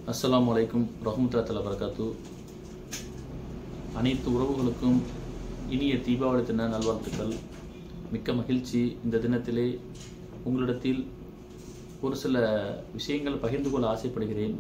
அஸ்ஸலாமு அலைக்கும் ரஹமத்துல்லாஹி வரகாத்து அனைத்து உறவுகளுக்கும் இனிய தீபாவளி தின நல்வாழ்த்துக்கள் மிக்க மகிழ்ச்சி இந்த தினத்திலே உங்களிடத்தில் ஒரு சில விஷயங்கள் பகிர்ந்து கொள்ள ஆசைப்படுகிறேன்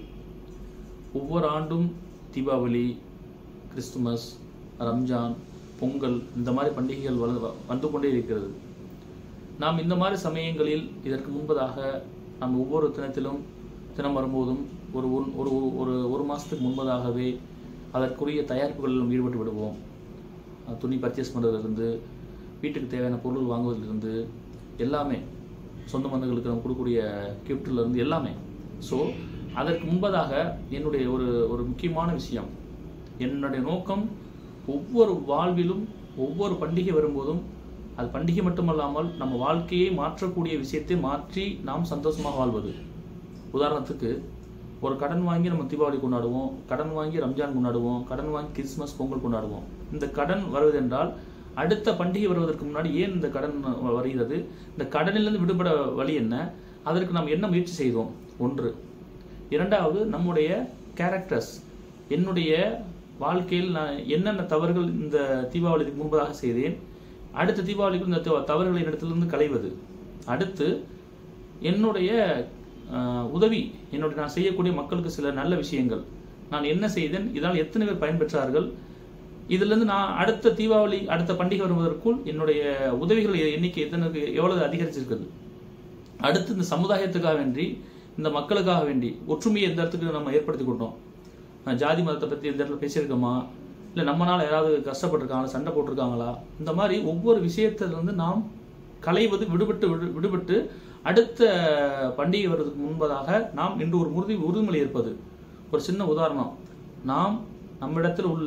ஒவ்வொரு ஆண்டும் தீபாவளி கிறிஸ்துமஸ் ரம்ஜான் பொங்கல் இந்த மாதிரி பண்டிகைகள் வள வந்து கொண்டே இருக்கிறது நாம் இந்த மாதிரி சமயங்களில் இதற்கு முன்பதாக நாம் ஒவ்வொரு தினத்திலும் தினம் வரும்போதும் ஒரு ஒன்- ஒரு ஒரு- ஒரு ஒரு மாதத்துக்கு முன்பதாகவே அதற்குரிய தயாரிப்புகளிலும் ஈடுபட்டு விடுவோம் அஹ் துணி பர்ச்சேஸ் பண்ணுறதுலேருந்து வீட்டுக்கு தேவையான பொருள் வாங்குவதிலிருந்து எல்லாமே சொந்த பந்தங்களுக்கு நம்ம கொடுக்கக்கூடிய giftல இருந்து எல்லாமே ஸோ அதற்கு முன்பதாக என்னுடைய ஒரு ஒரு முக்கியமான விஷயம் என்னுடைய நோக்கம் ஒவ்வொரு வாழ்விலும் ஒவ்வொரு பண்டிகை வரும்போதும் அது பண்டிகை மட்டுமல்லாமல் நம்ம வாழ்க்கையை மாற்றக்கூடிய விஷயத்தை மாற்றி நாம் சந்தோஷமாக வாழ்வது உதாரணத்துக்கு ஒரு கடன் வாங்கி நம்ம தீபாவளி கொண்டாடுவோம் கடன் வாங்கி ரம்ஜான் கொண்டாடுவோம் கடன் வாங்கி கிறிஸ்மஸ் பொங்கல் கொண்டாடுவோம் இந்த கடன் வருவதென்றால் அடுத்த பண்டிகை வருவதற்கு முன்னாடி ஏன் இந்த கடன் வ- வருகிறது இந்த கடனிலிருந்து விடுபட வழி என்ன அதற்கு நாம் என்ன முயற்சி செய்தோம் ஒன்று இரண்டாவது நம்முடைய கேரக்டர்ஸ் என்னுடைய வாழ்க்கையில் நான் என்னென்ன தவறுகள் இந்த தீபாவளிக்கு முன்பதாக செய்தேன் அடுத்த தீபாவளிக்கு இந்த தவ- தவறுகளை இடத்திலிருந்து களைவது அடுத்து என்னுடைய ஆஹ், உதவி என்னுடைய நான் செய்யக்கூடிய மக்களுக்கு சில நல்ல விஷயங்கள் நான் என்ன செய்தேன் இதனால் எத்தனை பேர் பயன்பெற்றார்கள் இதிலிருந்து நான் அடுத்த தீபாவளி அடுத்த பண்டிகை வருவதற்குள் என்னுடைய உதவிகள் எண்ணிக்கை எத்தனை எவ்வளவு அதிகரிச்சிருக்குது அடுத்து இந்த சமுதாயத்துக்காக வேண்டி இந்த மக்களுக்காக வேண்டி ஒற்றுமையை எந்த இடத்துக்கு நம்ம ஏற்படுத்தி கொண்டோம் அஹ் ஜாதி மதத்தை பற்றி எந்த இடத்துல பேசியிருக்கோமா இல்லை நம்மனால யாராவது கஷ்டப்பட்டிருக்காங்களா சண்டை போட்டிருக்காங்களா இந்த மாதிரி ஒவ்வொரு விஷயத்திலிருந்து நாம் களைவது விடுபட்டு விடு விடுபட்டு அடுத்த பண்டிகை வருவதற்கு முன்பதாக நாம் இன்று ஒரு உறுதி உறுதிமொழி ஏற்பது ஒரு சின்ன உதாரணம் நாம் நம்மிடத்தில் உள்ள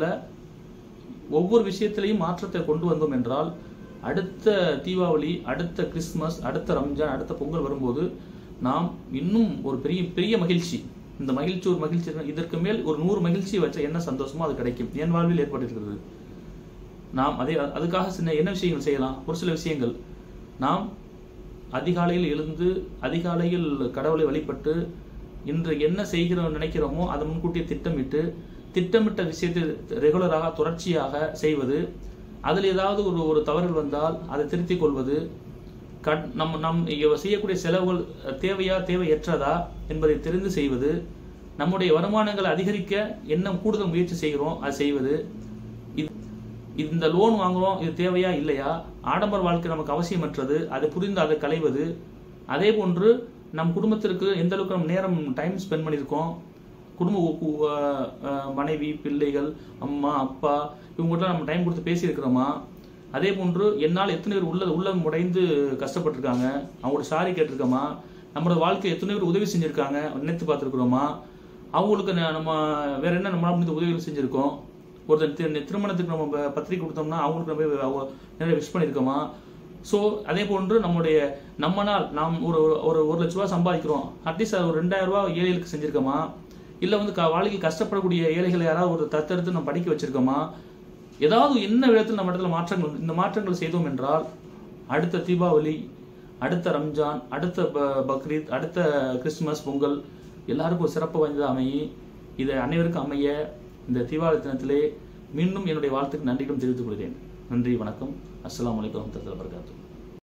ஒவ்வொரு விஷயத்திலையும் மாற்றத்தை கொண்டு வந்தோம் என்றால் அடுத்த தீபாவளி அடுத்த கிறிஸ்மஸ் அடுத்த ரம்ஜான் அடுத்த பொங்கல் வரும்போது நாம் இன்னும் ஒரு பெரிய பெரிய மகிழ்ச்சி இந்த மகிழ்ச்சி ஒரு மகிழ்ச்சி இருக்கு. இதற்கு மேல் ஒரு நூறு மகிழ்ச்சி வச்ச என்ன சந்தோஷமோ அது கிடைக்கும் என் வாழ்வில் ஏற்பட்டிருக்கிறது நாம் அதே அதுக்காக சின்ன என்ன விஷயங்கள் செய்யலாம் ஒரு சில விஷயங்கள் நாம் அதிகாலையில் எழுந்து அதிகாலையில் கடவுளை வழிபட்டு இன்று என்ன செய்கிறோம் நினைக்கிறோமோ அதை முன்கூட்டியே திட்டமிட்டு திட்டமிட்ட விஷயத்தை ரெகுலராக தொடர்ச்சியாக செய்வது அதில் ஏதாவது ஒரு ஒரு தவறுகள் வந்தால் அதை திருத்திக் கொள்வது கட் நம்ம நம் இங்க செய்யக்கூடிய செலவுகள் தேவையா தேவையற்றதா என்பதை தெரிந்து செய்வது நம்முடைய வருமானங்களை அதிகரிக்க என்ன கூடுதல் முயற்சி செய்கிறோம் அதை செய்வது இது இந்த லோன் வாங்குறோம் இது தேவையா இல்லையா ஆடம்பர வாழ்க்கை நமக்கு அவசியமற்றது அதை புரிந்து அதை களைவது அதே போன்று நம் குடும்பத்திற்கு எந்த அளவுக்கு நம்ம நேரம் டைம் ஸ்பெண்ட் பண்ணியிருக்கோம் குடும்ப உ- உ- அஹ் அஹ் மனைவி பிள்ளைகள் அம்மா அப்பா இவங்ககிட்ட நம்ம டைம் கொடுத்து பேசியிருக்கிறோமா அதே போன்று என்னால் எத்தனை பேர் உள்ள உள்ளம் உடைந்து கஷ்டப்பட்டிருக்காங்க அவங்களோட சாரி கேட்டிருக்கோமா நம்மளோட வாழ்க்கை எத்தனை பேர் உதவி செஞ்சிருக்காங்க நினைத்து பார்த்துருக்குறோமா அவங்களுக்கு ந- நம்ம வேற என்ன நம்மளால முடிந்த உதவிகள் செஞ்சிருக்கோம் ஒருத்தர் தி- திருமணத்துக்கு நம்ம ப- பத்திரிக்கை கொடுத்தோம்னா அவங்களுக்கு நம்ம போய் அவங்க நிறைய விஷ் பண்ணியிருக்கோமா ஸோ அதே போன்று நம்முடைய நம்மனால் நாம் ஒரு ஒரு- ஒரு ஒரு லட்ச ரூபா சம்பாதிக்கிறோம் அட்லீஸ்ட் ஒரு ரெண்டாயிரம் ரூபா ஏழைகளுக்கு செஞ்சிருக்கோமா இல்லை வந்து க வாழ்க்கையில் கஷ்டப்படக்கூடிய ஏழைகளை யாராவது ஒரு தத்தெடுத்து நம்ம படிக்க வச்சிருக்கோமா ஏதாவது என்ன விதத்தில் நம்ம இடத்துல மாற்றங்கள் உண்டு. இந்த மாற்றங்கள் செய்தோம் என்றால் அடுத்த தீபாவளி அடுத்த ரம்ஜான் அடுத்த ப- பக்ரீத் அடுத்த கிறிஸ்துமஸ் பொங்கல் எல்லாருக்கும் ஒரு சிறப்பு வாய்ந்ததாக அமையி இதை அனைவருக்கும் அமைய இந்த தீபாவளி தினத்திலே மீண்டும் என்னுடைய வாழ்த்துக்கு நன்றிகளும் தெரிவித்துக் கொள்கிறேன் நன்றி வணக்கம் அஸ்ஸலாமு அலைக்கும் வரஹ்மத்துல்லாஹி வபரகாத்துஹு